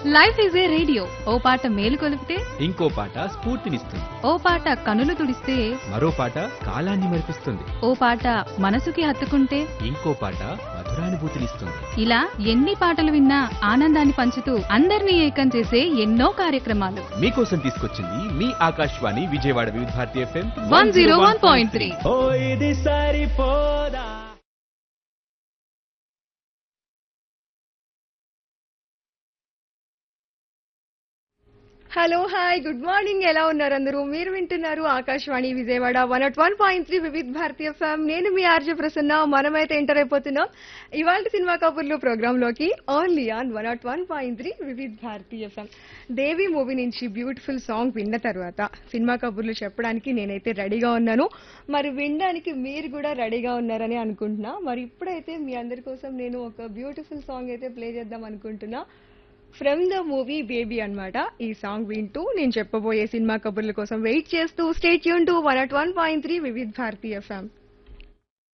life is a radio ఓ పాట మేలు కొలిపితే ఇంకో పాట స్ఫూర్తినిస్తుంది ఓ పాట కనులు తుడిస్తే మరో పాట కాలాన్ని మరిపిస్తుంది ఓ పాట మనసుకి హత్తుకుంటే ఇంకో పాట మధురానుభూతినిస్తుంది ఇలా ఎన్ని పాటలు విన్నా ఆనందాన్ని పంచుతూ అందరినీ ఏకం చేసే ఎన్నో కార్యక్రమాలు మీకోసం తీసుకొచ్చింది మీ Akashvani Vijayawada Vividh Bharati FM one zero one point three ఓ ఇది సరిపోదా హలో హాయ్ గుడ్ మార్నింగ్ ఎలా ఉన్నారు అందరూ మీరు వింటున్నారు Akashvani Vijayawada one at one point three Vividh Bharati FM నేను మీ ఆర్జే ప్రసన్న మనమైతే ఎంటర్ అయిపోతున్నాం ఇవాళ సినిమా కబుర్లు ప్రోగ్రామ్ లోకి only on one at one point three Vividh Bharati FM Devi movie నుంచి బ్యూటిఫుల్ సాంగ్ విన్న తర్వాత సినిమా కబుర్లు చెప్పడానికి నేనైతే రెడీగా ఉన్నాను మరి వినడానికి మీరు కూడా రెడీగా ఉన్నారని అనుకుంటున్నా మరి ఇప్పుడైతే మీ అందరి కోసం నేను ఒక బ్యూటిఫుల్ సాంగ్ అయితే ప్లే చేద్దాం అనుకుంటున్నా ఫ్రమ్ ద మూవీ బేబీ అన్నమాట ఈ సాంగ్ వింటూ నేను చెప్పబోయే సినిమా కబుర్ల కోసం వెయిట్ చేస్తూ స్టేట్ యూన్ to one at one point three Vividh Bharati FM